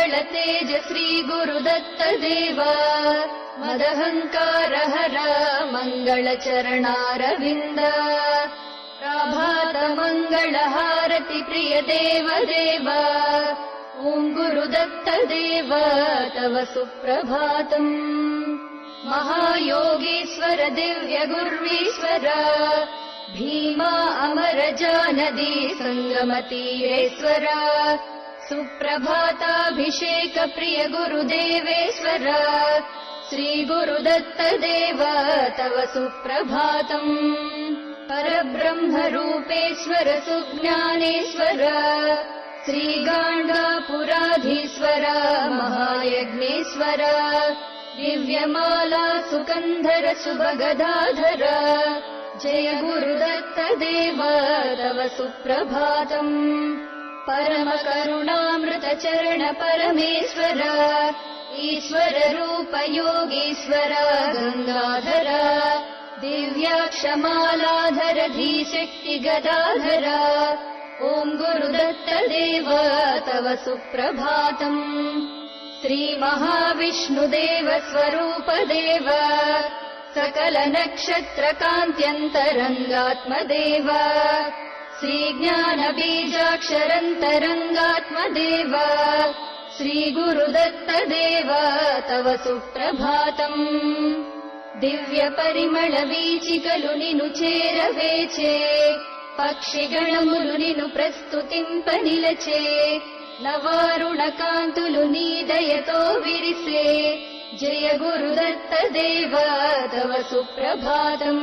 मङ्गलतेज श्रीगुरुदत्त देव मदहङ्कार हर मङ्गलचरणारविन्द प्राभात मङ्गलहारति प्रिय देव देव ॐ गुरुदत्त देव तव सुप्रभातम् महायोगीश्वर दिव्य गुर्वीश्वर भीमा अमर जानदी सङ्गमतीरेश्वर सुप्रभाताभिषेक प्रिय गुरुदेवेश्वर श्रीगुरुदत्त देव तव सुप्रभातम् परब्रह्मरूपेश्वर सुज्ञानेश्वर श्रीगाण्डापुराधीश्वर महायज्ञेश्वर दिव्यमाला सुकन्धर शुभगदाधर जय गुरुदत्त देव तव सुप्रभातम् परमकरुणामृत चरण परमेश्वर ईश्वर रूप योगीश्वर गङ्गाधर दिव्याक्षमालाधर धीशक्ति गदाधर ॐ गुरुदत्त देव तव सुप्रभातम् श्रीमहाविष्णुदेव स्वरूप देव सकल नक्षत्र कान्त्यन्तरङ्गात्मदेव श्रीज्ञानबीजाक्षरन्तरङ्गात्मदेव श्रीगुरुदत्त देव तव सुप्रभातम् దివ్య వీచికలు నిను చేరవేచే పక్షిగణములు నిను ప్రస్తుతింప నిలచే నవారుణ కాంతులు నీ దయతో విరిసే జయ గురుదత్త దేవ తవ సుప్రభాతం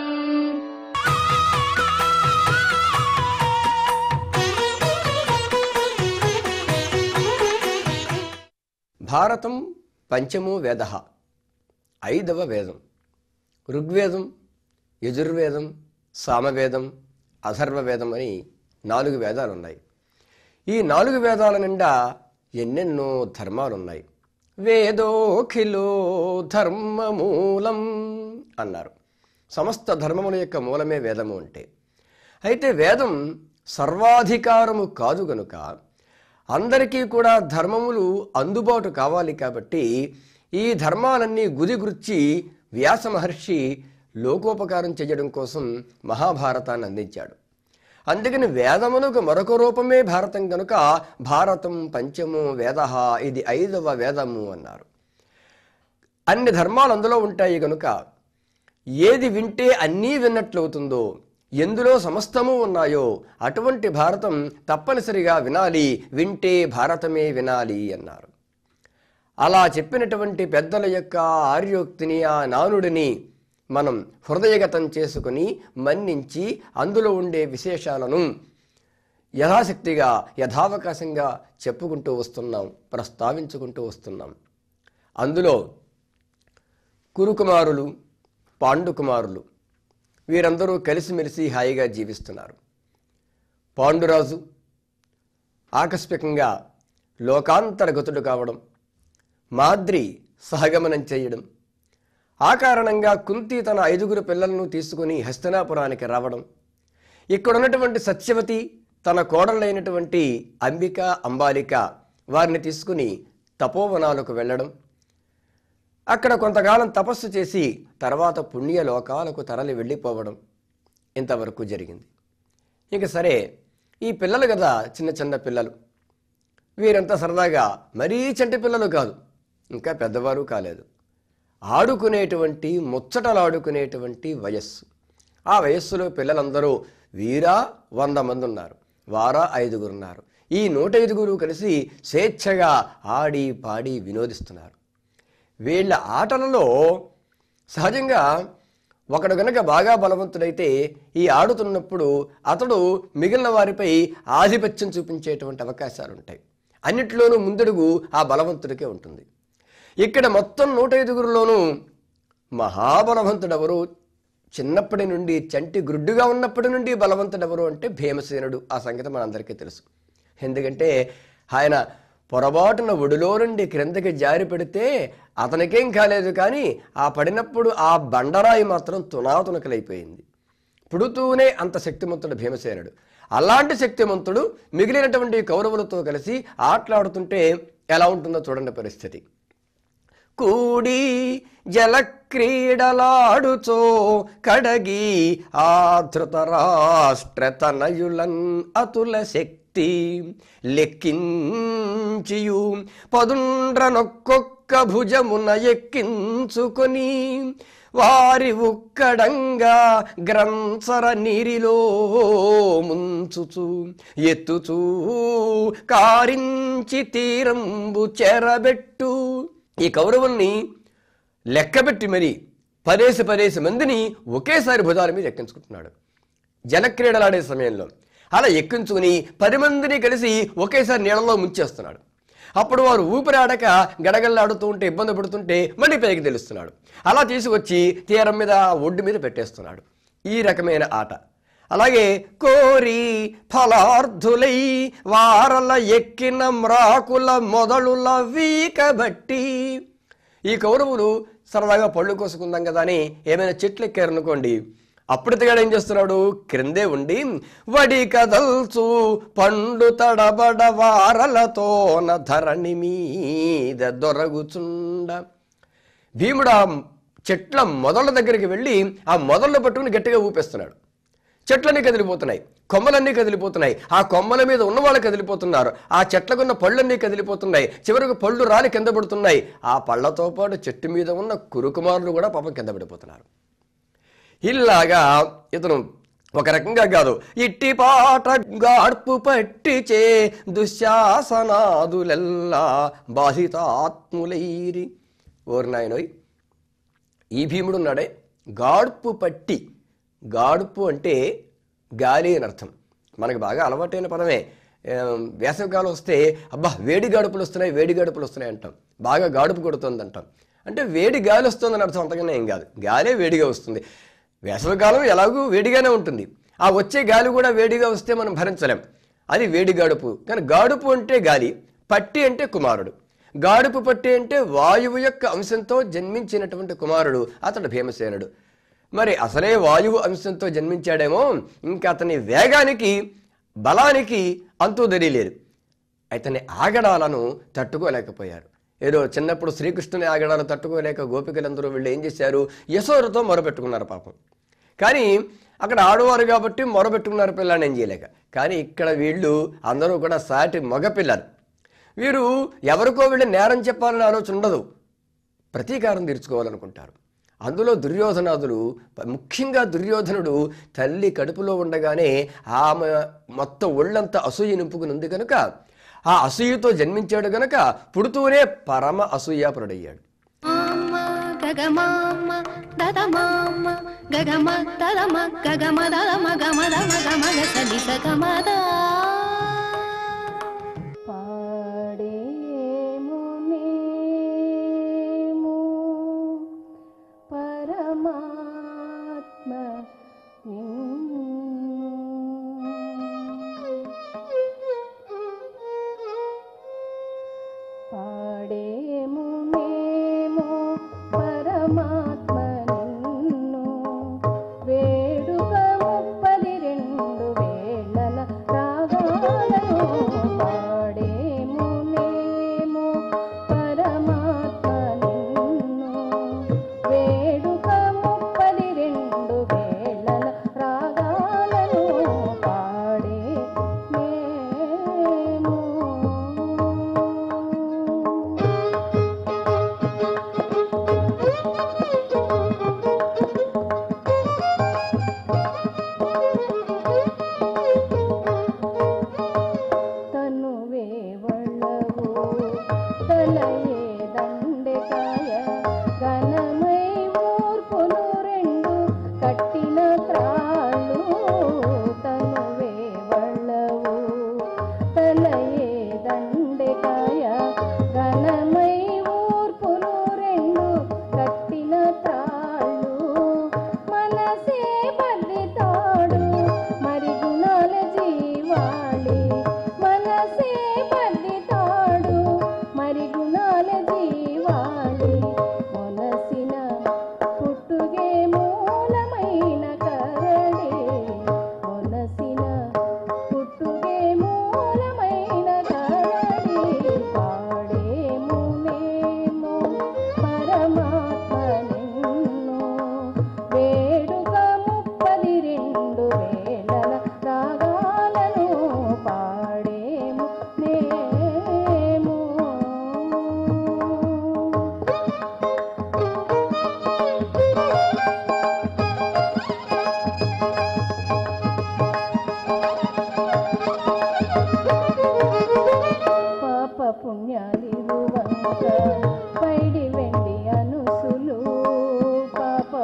భారతం పంచమో వేద ఐదవ వేదం ఋగ్వేదం యజుర్వేదం సామవేదం అథర్వవేదం అని నాలుగు వేదాలు ఉన్నాయి ఈ నాలుగు వేదాల నిండా ఎన్నెన్నో ధర్మాలు ఉన్నాయి వేదోఖిలో ధర్మమూలం అన్నారు సమస్త ధర్మముల యొక్క మూలమే వేదము అంటే అయితే వేదం సర్వాధికారము కాదు గనుక అందరికీ కూడా ధర్మములు అందుబాటు కావాలి కాబట్టి ఈ ధర్మాలన్నీ గుదిగుర్చి వ్యాస మహర్షి లోకోపకారం చేయడం కోసం మహాభారతాన్ని అందించాడు అందుకని వేదమునకు మరొక రూపమే భారతం కనుక భారతం పంచము వేద ఇది ఐదవ వేదము అన్నారు అన్ని ధర్మాలు అందులో ఉంటాయి కనుక ఏది వింటే అన్నీ విన్నట్లవుతుందో ఎందులో సమస్తము ఉన్నాయో అటువంటి భారతం తప్పనిసరిగా వినాలి వింటే భారతమే వినాలి అన్నారు అలా చెప్పినటువంటి పెద్దల యొక్క ఆర్యోక్తిని ఆ నానుడిని మనం హృదయగతం చేసుకుని మన్నించి అందులో ఉండే విశేషాలను యథాశక్తిగా యథావకాశంగా చెప్పుకుంటూ వస్తున్నాం ప్రస్తావించుకుంటూ వస్తున్నాం అందులో కురుకుమారులు పాండుకుమారులు వీరందరూ కలిసిమెలిసి హాయిగా జీవిస్తున్నారు పాండురాజు ఆకస్మికంగా లోకాంతరగతుడు కావడం మాద్రి సహగమనం చేయడం ఆ కారణంగా కుంతి తన ఐదుగురు పిల్లలను తీసుకుని హస్తినాపురానికి రావడం ఇక్కడ ఉన్నటువంటి సత్యవతి తన కోడలైనటువంటి అంబిక అంబాలిక వారిని తీసుకుని తపోవనాలకు వెళ్ళడం అక్కడ కొంతకాలం తపస్సు చేసి తర్వాత పుణ్య లోకాలకు తరలి వెళ్ళిపోవడం ఇంతవరకు జరిగింది ఇక సరే ఈ పిల్లలు కదా చిన్న చిన్న పిల్లలు వీరంతా సరదాగా మరీ చంటి పిల్లలు కాదు ఇంకా పెద్దవారు కాలేదు ఆడుకునేటువంటి ముచ్చటలాడుకునేటువంటి వయస్సు ఆ వయస్సులో పిల్లలందరూ వీరా వంద మంది ఉన్నారు వారా ఐదుగురు ఉన్నారు ఈ నూట ఐదుగురు కలిసి స్వేచ్ఛగా ఆడి పాడి వినోదిస్తున్నారు వీళ్ళ ఆటలలో సహజంగా ఒకడు గనక బాగా బలవంతుడైతే ఈ ఆడుతున్నప్పుడు అతడు మిగిలిన వారిపై ఆధిపత్యం చూపించేటువంటి అవకాశాలు ఉంటాయి అన్నిట్లోనూ ముందడుగు ఆ బలవంతుడికే ఉంటుంది ఇక్కడ మొత్తం నూట ఐదుగురిలోనూ మహాబలవంతుడెవరు చిన్నప్పటి నుండి చంటి గుడ్డుగా ఉన్నప్పటి నుండి బలవంతుడెవరు అంటే భీమసేనుడు ఆ సంగతి మనందరికీ తెలుసు ఎందుకంటే ఆయన పొరపాటున ఒడిలో నుండి క్రిందకి జారి పెడితే అతనికేం కాలేదు కానీ ఆ పడినప్పుడు ఆ బండరాయి మాత్రం తునాతునకలైపోయింది పుడుతూనే అంత శక్తిమంతుడు భీమసేనుడు అలాంటి శక్తిమంతుడు మిగిలినటువంటి కౌరవులతో కలిసి ఆటలాడుతుంటే ఎలా ఉంటుందో చూడండి పరిస్థితి కూడి జలక్రీడలాడుచో కడగి ఆధృత రాష్ట్ర తనయులన్ అతుల శక్తి లెక్కించియు పదుండ్రనొక్కొక్క భుజమున ఎక్కించుకొని వారి ఉక్కడంగా గ్రంథర నీరిలో ముంచుచు ఎత్తుచూ కారించి తీరంబు చెరబెట్టు ఈ కౌరవుల్ని లెక్కబెట్టి మరి పదేసి పదేసి మందిని ఒకేసారి భుజాల మీద ఎక్కించుకుంటున్నాడు జలక్రీడలాడే సమయంలో అలా ఎక్కించుకుని పది మందిని కలిసి ఒకేసారి నీళ్ళలో ముంచేస్తున్నాడు అప్పుడు వారు ఊపిరాడక గడగల్లాడుతూ ఉంటే ఇబ్బంది పడుతుంటే మళ్ళీ పైకి తెలుస్తున్నాడు అలా తీసుకొచ్చి తీరం మీద ఒడ్డు మీద పెట్టేస్తున్నాడు ఈ రకమైన ఆట అలాగే కోరి ఫలార్థులై వారల ఎక్కిన మ్రాకుల మొదలుల వీకబట్టి ఈ కౌరవులు సరదాగా పళ్ళు కోసుకుందాం కదా అని ఏమైనా చెట్లు ఎక్కారనుకోండి అప్పటిగాడు ఏం చేస్తున్నాడు క్రిందే ఉండి వడి కదల్చు పండు తడబడ వారలతోన ధరణి మీద దొరగుచుండ భీముడు ఆ చెట్ల మొదళ్ళ దగ్గరికి వెళ్ళి ఆ మొదళ్ళు పట్టుకుని గట్టిగా ఊపేస్తున్నాడు చెట్లన్నీ కదిలిపోతున్నాయి కొమ్మలన్నీ కదిలిపోతున్నాయి ఆ కొమ్మల మీద ఉన్న వాళ్ళు కదిలిపోతున్నారు ఆ చెట్లకున్న పళ్ళన్నీ కదిలిపోతున్నాయి చివరికి పళ్ళు రాలి కింద పడుతున్నాయి ఆ పళ్ళతో పాటు చెట్టు మీద ఉన్న కురుకుమారులు కూడా పాపం కింద పడిపోతున్నారు ఇలాగా ఇతను ఒక రకంగా కాదు ఇట్టి పాట గాడ్పు పట్టిచే దుశ్శాసనాదులెల్లా బాధితాత్ములైరి ఓరు నాయనోయ్ ఈ భీముడు ఉన్నాడే గాడ్పు పట్టి గాడుపు అంటే గాలి అని అర్థం మనకు బాగా అలవాటైన పదమే ఏం, వేసవికాలం వస్తే అబ్బా వేడి గాడుపులు వస్తున్నాయి వేడి గాడుపులు వస్తున్నాయి అంటాం బాగా గాడుపు కొడుతుంది అంటాం అంటే వేడి గాలి వస్తుందని అర్థం అంతకన్నా ఏం కాదు గాలే వేడిగా వస్తుంది వేసవికాలం ఎలాగూ వేడిగానే ఉంటుంది ఆ వచ్చే గాలి కూడా వేడిగా వస్తే మనం భరించలేం అది వేడి గాడుపు కానీ గాడుపు అంటే గాలి పట్టి అంటే కుమారుడు గాడుపు పట్టి అంటే వాయువు యొక్క అంశంతో జన్మించినటువంటి కుమారుడు అతడు భీమసేనుడు మరి అసలే వాయువు అంశంతో జన్మించాడేమో ఇంకా అతని వేగానికి బలానికి అంతూ తెలియలేదు అతని ఆగడాలను తట్టుకోలేకపోయారు ఏదో చిన్నప్పుడు శ్రీకృష్ణుని ఆగడాలు తట్టుకోలేక గోపికలందరూ వీళ్ళు ఏం చేశారు యశోరతో మొరపెట్టుకున్నారు పాపం కానీ అక్కడ ఆడవారు కాబట్టి మొరపెట్టుకున్నారు పిల్లని ఏం చేయలేక కానీ ఇక్కడ వీళ్ళు అందరూ కూడా సాటి మగపిల్లలు వీరు ఎవరికో వీళ్ళు నేరం చెప్పాలని ఆలోచన ఉండదు ప్రతీకారం తీర్చుకోవాలనుకుంటారు అందులో దుర్యోధనాదులు ప- ముఖ్యంగా దుర్యోధనుడు తల్లి కడుపులో ఉండగానే ఆమె మొత్తం ఒళ్ళంతా అసూయ నింపుకుని ఉంది కనుక ఆ అసూయతో జన్మించాడు గనక పుడుతూనే పరమ అసూయాపరుడయ్యాడు మామ గగమామ దదమామ గగమ దదమ గగమ దదమ గమ దమ గమ గసలి సగమద పాడేము మేము పరమాత్మ పాడేము మేము పరమాత్మ నిన్ను వేడుక ముప్పది రెండు వేళల రాగాలను పాడేము మేము పరమాత్మ నిన్ను వేడుక ముప్పది రెండు వేళల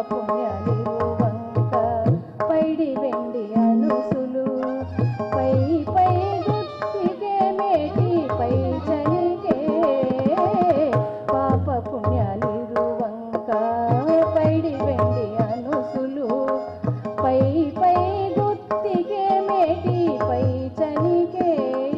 పుణ్యలిరువంక పైడి వెండి అనుసులు పై పై గుత్తికే మేటి పై చనికే పాప పుణ్యలిరువంక పైడి వెండి అనుసులు పై పై గుత్తికే మేటి పై చనికే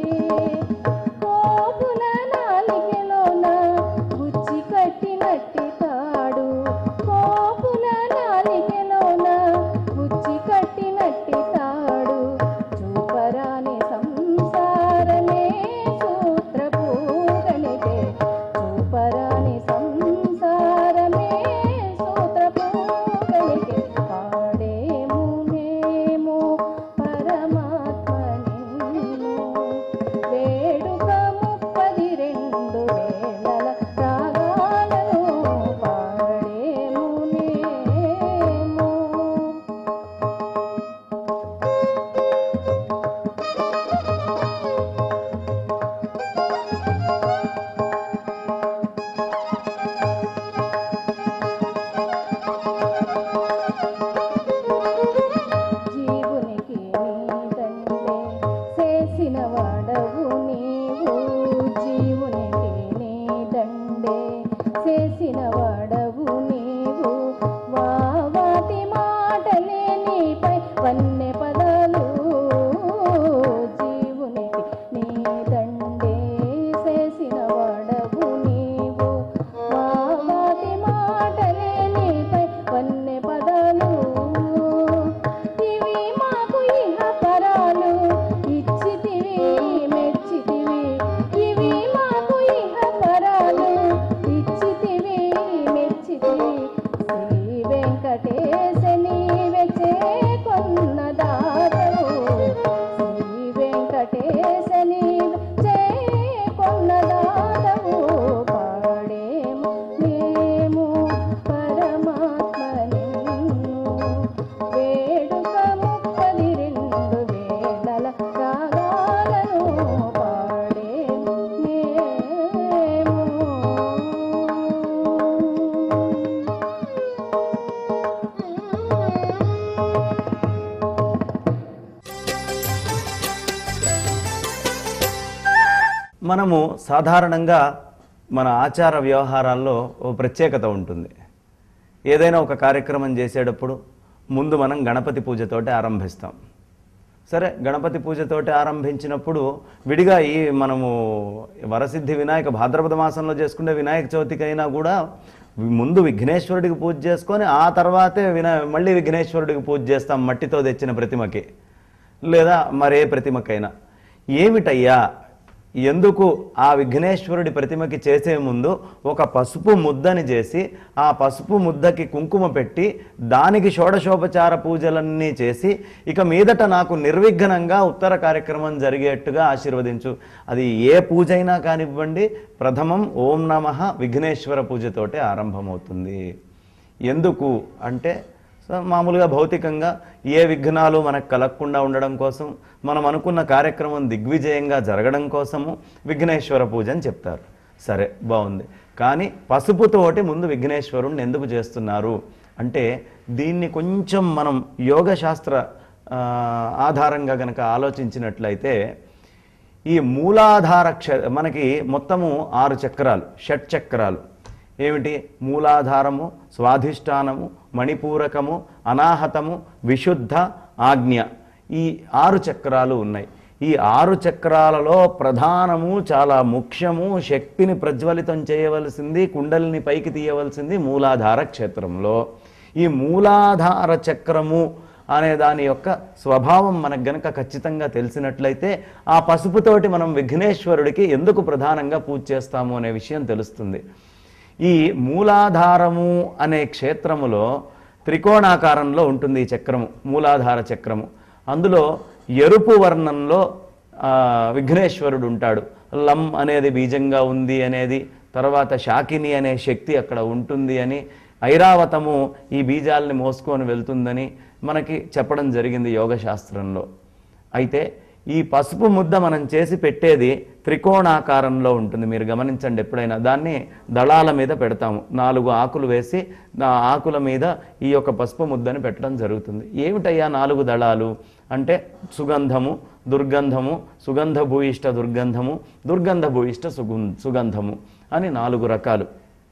కోపుల నాలికలోన గుచ్చి కట్టినట్టి తాడు కోపుల నాలికలోన గుచ్చి కట్టినట్టి తాడు చూపరాని సంసారమే సూత్రపూగనికే చూపరాని సంసారమే సూత్రపూగనికే పాడేము మేము పరమాత్మ నిన్ను వేడుక ముప్పది రెండు వేళల రాగాలను పాడేము మేము జీవునికి నీదండే చేసిన వాడవు నీవు జీవునికి నీదండే చేసిన వాడవు నీవు వా వాటి మాటలే నీపై వన్నె పదాలు జీవునికి నీదండే చేసిన వాడవు నీవు వా వాటి మాటలే నీపై వన్నె పదాలు ఇవి మాకు ఇహ పరాలు ఇచ్చితివి మెచ్చితివి ఇవి మాకు ఇహ పరాలు ఇచ్చితివి మెచ్చితివి శ్రీ వెంకటేశ నీవే చేకొన్న దాతవు శ్రీ వెంకటేశ నీవే చేకొన్న దాతవు పాడేము మేము పరమాత్మ నిన్ను వేడుక ముప్పది రెండు వేళల రాగాలను పాడేము మనము సాధారణంగా మన ఆచార వ్యవహారాల్లో ఓ ప్రత్యేకత ఉంటుంది ఏదైనా ఒక కార్యక్రమం చేసేటప్పుడు ముందు మనం గణపతి పూజతోటి ఆరంభిస్తాం సరే గణపతి పూజతోటి ఆరంభించినప్పుడు విడిగా ఈ మనము వరసిద్ధి వినాయక భాద్రపద మాసంలో చేసుకునే వినాయక చవితికైనా కూడా ముందు విఘ్నేశ్వరుడికి పూజ చేసుకొని ఆ తర్వాతే వినా మళ్ళీ విఘ్నేశ్వరుడికి పూజ చేస్తాం మట్టితో తెచ్చిన ప్రతిమకి లేదా మరే ప్రతిమకైనా ఏమిటయ్యా ఎందుకు ఆ విఘ్నేశ్వరుడి ప్రతిమకి చేసే ముందు ఒక పసుపు ముద్దని చేసి ఆ పసుపు ముద్దకి కుంకుమ పెట్టి దానికి షోడశోపచార పూజలన్నీ చేసి ఇక మీదట నాకు నిర్విఘ్నంగా ఉత్తర కార్యక్రమం జరిగేట్టుగా ఆశీర్వదించు అది ఏ పూజ అయినా కానివ్వండి ప్రథమం ఓం నమ విఘ్నేశ్వర పూజతోటే ఆరంభమవుతుంది ఎందుకు అంటే సో మామూలుగా భౌతికంగా ఏ విఘ్నాలు మనకు కలగకుండా ఉండడం కోసం మనం అనుకున్న కార్యక్రమం దిగ్విజయంగా జరగడం కోసము విఘ్నేశ్వర పూజ అని చెప్తారు సరే బాగుంది కానీ పసుపుతోటి ముందు విఘ్నేశ్వరుణ్ణి ఎందుకు చేస్తున్నారు అంటే దీన్ని కొంచెం మనం యోగ శాస్త్ర ఆ, ఆధారంగా గనక ఆలోచించినట్లయితే ఈ మూలాధార క్ష మనకి మొత్తము ఆరు చక్రాలు షట్ చక్రాలు ఏమిటి మూలాధారము స్వాధిష్టానము మణిపూరకము అనాహతము విశుద్ధ ఆజ్ఞ ఈ ఆరు చక్రాలు ఉన్నాయి ఈ ఆరు చక్రాలలో ప్రధానము చాలా ముఖ్యము శక్తిని ప్రజ్వలితం చేయవలసింది కుండలిని పైకి తీయవలసింది మూలాధార క్షేత్రంలో ఈ మూలాధార చక్రము అనే దాని యొక్క స్వభావం మనకు గనక ఖచ్చితంగా తెలిసినట్లయితే ఆ పసుపుతోటి మనం విఘ్నేశ్వరుడికి ఎందుకు ప్రధానంగా పూజ చేస్తాము అనే విషయం తెలుస్తుంది ఈ మూలాధారము అనే క్షేత్రములో త్రికోణాకారంలో ఉంటుంది ఈ చక్రము మూలాధార చక్రము అందులో ఎరుపు వర్ణంలో ఆ, విఘ్నేశ్వరుడు ఉంటాడు లం అనేది బీజంగా ఉంది అనేది తర్వాత శాకిని అనే శక్తి అక్కడ ఉంటుంది అని ఐరావతము ఈ బీజాలని మోసుకొని వెళ్తుందని మనకి చెప్పడం జరిగింది యోగ శాస్త్రంలో అయితే ఈ పసుపు ముద్ద మనం చేసి పెట్టేది త్రికోణాకారంలో ఉంటుంది మీరు గమనించండి ఎప్పుడైనా దాన్ని దళాల మీద పెడతాము నాలుగు ఆకులు వేసి ఆ ఆకుల మీద ఈ యొక్క పసుపు ముద్దని పెట్టడం జరుగుతుంది ఏమిటయ్యా నాలుగు దళాలు అంటే సుగంధము దుర్గంధము సుగంధ భూయిష్ట దుర్గంధము దుర్గంధ భూయిష్ట సుగం సుగంధము అని నాలుగు రకాలు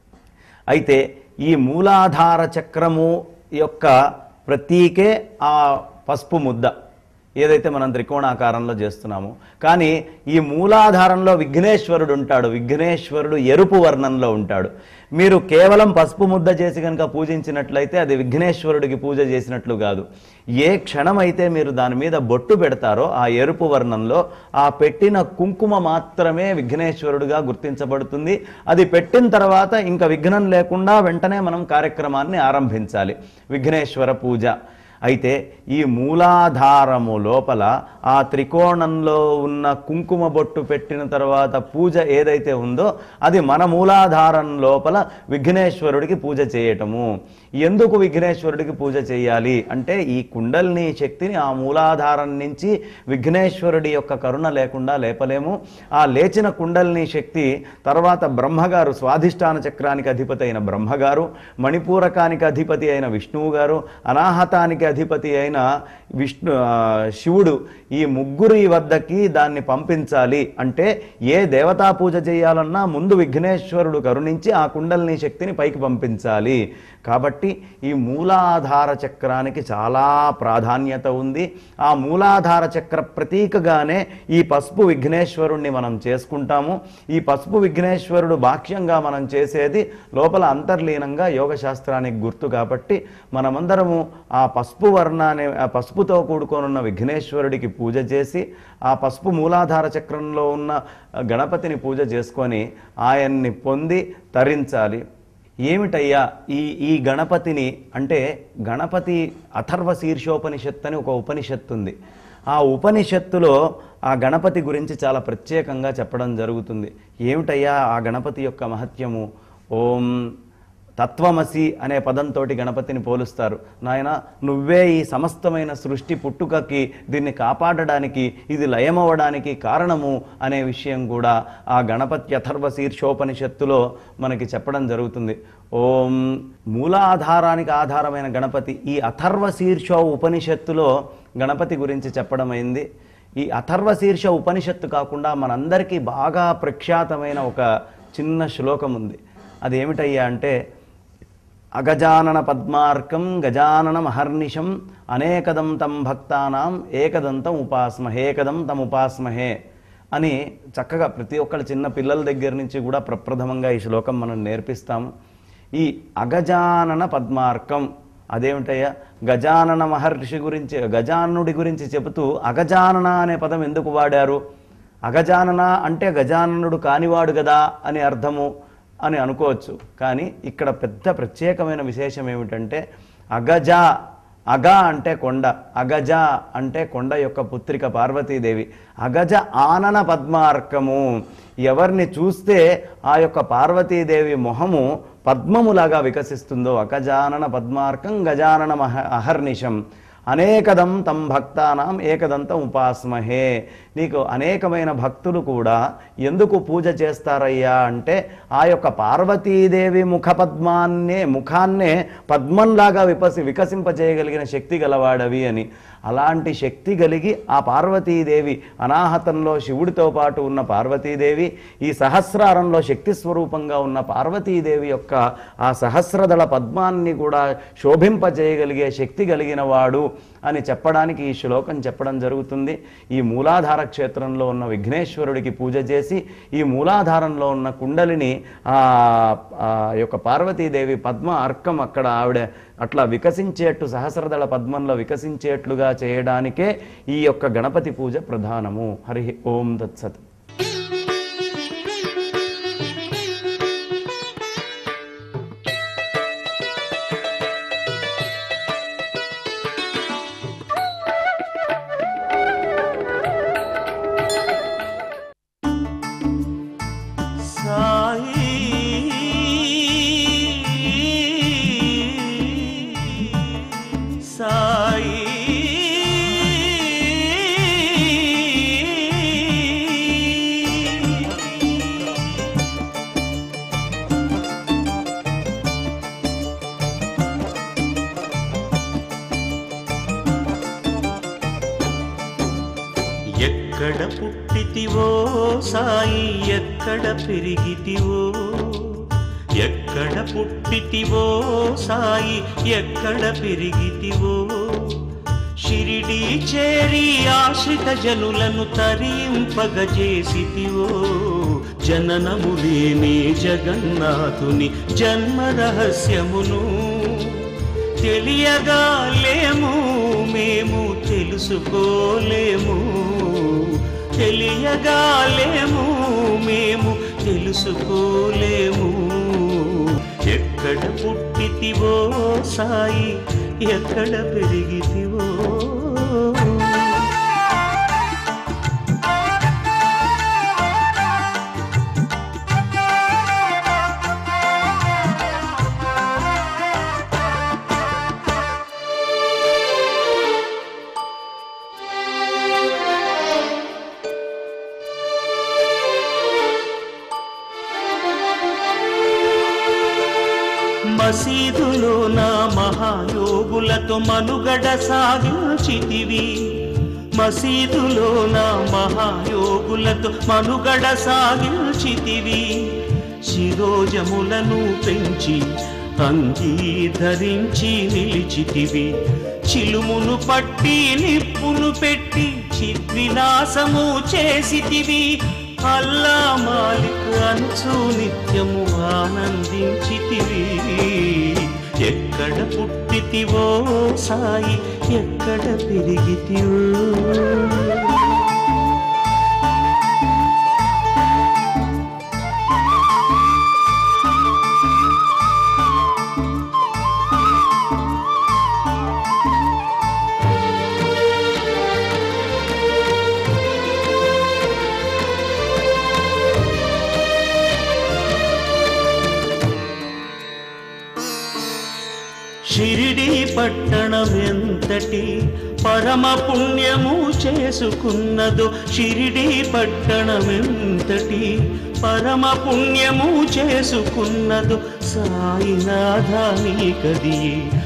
అయితే ఈ మూలాధార చక్రము యొక్క ప్రతీకే ఆ పసుపు ముద్ద ఏదైతే మనం త్రికోణాకారంలో చేస్తున్నామో కానీ ఈ మూలాధారంలో విఘ్నేశ్వరుడు ఉంటాడు విఘ్నేశ్వరుడు ఎరుపు వర్ణంలో ఉంటాడు మీరు కేవలం పసుపు ముద్ద చేసి కనుక పూజించినట్లయితే అది విఘ్నేశ్వరుడికి పూజ చేసినట్లు కాదు ఏ క్షణమైతే మీరు దాని మీద బొట్టు పెడతారో ఆ ఎరుపు వర్ణంలో ఆ పెట్టిన కుంకుమ మాత్రమే విఘ్నేశ్వరుడుగా గుర్తించబడుతుంది అది పెట్టిన తర్వాత ఇంకా విఘ్నం లేకుండా వెంటనే మనం కార్యక్రమాన్ని ఆరంభించాలి విఘ్నేశ్వర పూజ అయితే ఈ మూలాధారము లోపల ఆ త్రికోణంలో ఉన్న కుంకుమ బొట్టు పెట్టిన తర్వాత పూజ ఏదైతే ఉందో అది మన మూలాధారం లోపల విఘ్నేశ్వరుడికి పూజ చేయటము ఎందుకు విఘ్నేశ్వరుడికి పూజ చేయాలి అంటే ఈ కుండల్ని శక్తిని ఆ మూలాధారం నుంచి విఘ్నేశ్వరుడి యొక్క కరుణ లేకుండా లేపలేము ఆ లేచిన కుండల్ని శక్తి తర్వాత బ్రహ్మగారు స్వాధిష్టాన చక్రానికి అధిపతి అయిన బ్రహ్మగారు మణిపూరకానికి అధిపతి అయిన విష్ణువు గారు అనాహతానికి అధిపతి అయిన విష్ణు ఆ, శివుడు ఈ ముగ్గురి వద్దకి దాన్ని పంపించాలి అంటే ఏ దేవతా పూజ చేయాలన్నా ముందు విఘ్నేశ్వరుడు కరుణించి ఆ కుండలిని శక్తిని పైకి పంపించాలి కాబట్టి ఈ మూలాధార చక్రానికి చాలా ప్రాధాన్యత ఉంది ఆ మూలాధార చక్ర ప్రతీకగానే ఈ పసుపు విఘ్నేశ్వరుణ్ణి మనం చేసుకుంటాము ఈ పసుపు విఘ్నేశ్వరుడు బాహ్యంగా మనం చేసేది లోపల అంతర్లీనంగా యోగ శాస్త్రానికి గుర్తు కాబట్టి మనమందరము ఆ పసుపు వర్ణాన్ని ఆ పసుపుతో కూడుకొనున్న విఘ్నేశ్వరుడికి పూజ చేసి ఆ పసుపు మూలాధార చక్రంలో ఉన్న గణపతిని పూజ చేసుకొని ఆయన్ని పొంది తరించాలి ఏమిటయ్యా ఈ ఈ గణపతిని అంటే గణపతి అథర్వ శీర్షోపనిషత్తు అని ఒక ఉపనిషత్తు ఉంది ఆ ఉపనిషత్తులో ఆ గణపతి గురించి చాలా ప్రత్యేకంగా చెప్పడం జరుగుతుంది ఏమిటయ్యా ఆ గణపతి యొక్క మహత్యము ఓం తత్వమసి అనే పదంతో గణపతిని పోలుస్తారు నాయన నువ్వే ఈ సమస్తమైన సృష్టి పుట్టుకకి దీన్ని కాపాడడానికి ఇది లయమవ్వడానికి కారణము అనే విషయం కూడా ఆ గణపతి అథర్వ శీర్షోపనిషత్తులో మనకి చెప్పడం జరుగుతుంది ఓం మూలాధారానికి ఆధారమైన గణపతి ఈ అథర్వ శీర్షో ఉపనిషత్తులో గణపతి గురించి చెప్పడం అయింది ఈ అథర్వ శీర్ష ఉపనిషత్తు కాకుండా మనందరికీ బాగా ప్రఖ్యాతమైన ఒక చిన్న శ్లోకం ఉంది అదేమిటయ్యా అంటే అగజానన పద్మార్కం గజానన మహర్నిశం అనేకదం తం భక్తానాం ఏకదంతం ఉపాస్మహే ఏకదం తం ఉపాస్మహే అని చక్కగా ప్రతి ఒక్కళ్ళ చిన్న పిల్లల దగ్గర నుంచి కూడా ప్రప్రథమంగా ఈ శ్లోకం మనం నేర్పిస్తాము ఈ అగజానన పద్మార్కం అదేమిటయ్యా గజానన మహర్షి గురించి గజానుడి గురించి చెబుతూ అగజానన అనే పదం ఎందుకు వాడారు అగజానన అంటే గజాననుడు కానివాడు కదా అని అర్థము అని అనుకోవచ్చు కానీ ఇక్కడ పెద్ద ప్రత్యేకమైన విశేషం ఏమిటంటే అగజ అగ అంటే కొండ అగజ అంటే కొండ యొక్క పుత్రిక పార్వతీదేవి అగజ ఆనన పద్మార్కము ఎవరిని చూస్తే ఆ యొక్క పార్వతీదేవి మొహము పద్మములాగా వికసిస్తుందో అగజానన పద్మార్కం గజానన మహ అహర్నిశం అనేకదం తమ్ భక్తానాం ఏకదంతం ఉపాస్మహే నీకు అనేకమైన భక్తులు కూడా ఎందుకు పూజ చేస్తారయ్యా అంటే ఆ యొక్క పార్వతీదేవి ముఖ పద్మాన్నే ముఖాన్నే పద్మంలాగా విపసి వికసింపజేయగలిగిన శక్తి గలవాడవి అని అలాంటి శక్తి కలిగి ఆ పార్వతీదేవి అనాహతంలో శివుడితో పాటు ఉన్న పార్వతీదేవి ఈ సహస్రారంలో శక్తి స్వరూపంగా ఉన్న పార్వతీదేవి యొక్క ఆ సహస్రదళ పద్మాన్ని కూడా శోభింపజేయగలిగే శక్తి కలిగిన వాడు అని చెప్పడానికి ఈ శ్లోకం చెప్పడం జరుగుతుంది ఈ మూలాధార క్షేత్రంలో ఉన్న విఘ్నేశ్వరుడికి పూజ చేసి ఈ మూలాధారంలో ఉన్న కుండలిని ఆ ఆ యొక్క పార్వతీదేవి పద్మ అర్కం అక్కడ ఆవిడ అట్లా వికసించేట్టు సహస్రదళ పద్మంలో వికసించేట్లుగా చేయడానికే ఈ యొక్క గణపతి పూజ ప్రధానము హరి ఓం దత్సత్ సాయి సాయి ఎక్కడ పుట్టితివో సాయి ఎక్కడ పెరిగితివో ఎక్కడ పుట్టితివో సాయి ఎక్కడ పెరిగితివో షిరిడి చేరి ఆశ్రిత జనులను తరింపగజేసితివో జననము లేని జగన్నాథుని జన్మ రహస్యమును తెలియగా లేము మేము తెలుసుకోలేము తెలియగా లేము మేము తెలుసుకోలేము ఎక్కడ పుట్టితివో సాయి ఎక్కడ పెరిగితివో మసీదులో నా మహాయోగులతో మనుగడ సాగించితివి మసీదులో నా మహాయోగులతో మనుగడ సాగించితివి శిరోజములను పెంచి అంగీధరించి నిలిచితివి చిలుమును పట్టి నిప్పును పెట్టి చిద్విలాసము చేసితివి అల్లా మాలిక్ అనుచు నిత్యము ఆనందించితివి ఎక్కడ పుట్టితివో సాయి ఎక్కడ పెరిగితివో షిరిడి పట్టణం ఎంతటి పరమ పుణ్యము చేసుకున్నదో షిరిడి పట్టణం ఎంతటి పరమ పుణ్యము చేసుకున్నదో సాయినాథాని కది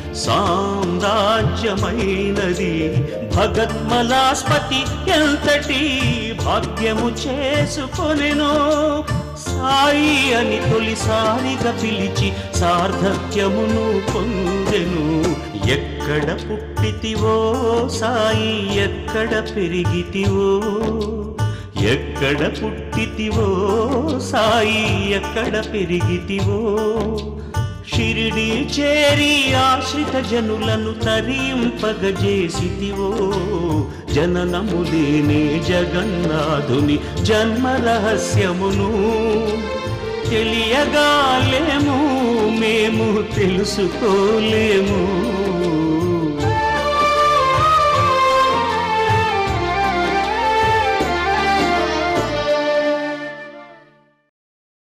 సామ్రాజ్యమైనది భగత్మలాస్పతి ఎంతటి భాగ్యము చేసుకొనెనో సాయి అని తొలిసారిగా పిలిచి సార్థక్యమును పొందెను ఎక్కడ పుట్టితివో సాయి ఎక్కడ పెరిగితివో ఎక్కడ పుట్టితివో సాయి ఎక్కడ పెరిగితివో షిరిడి చేరి ఆశ్రిత జనులను తరింపగజేసితివో జననము లేనే జగన్నాథుని జన్మ రహస్యమును తెలియగాలేము మేము తెలుసుకోలేము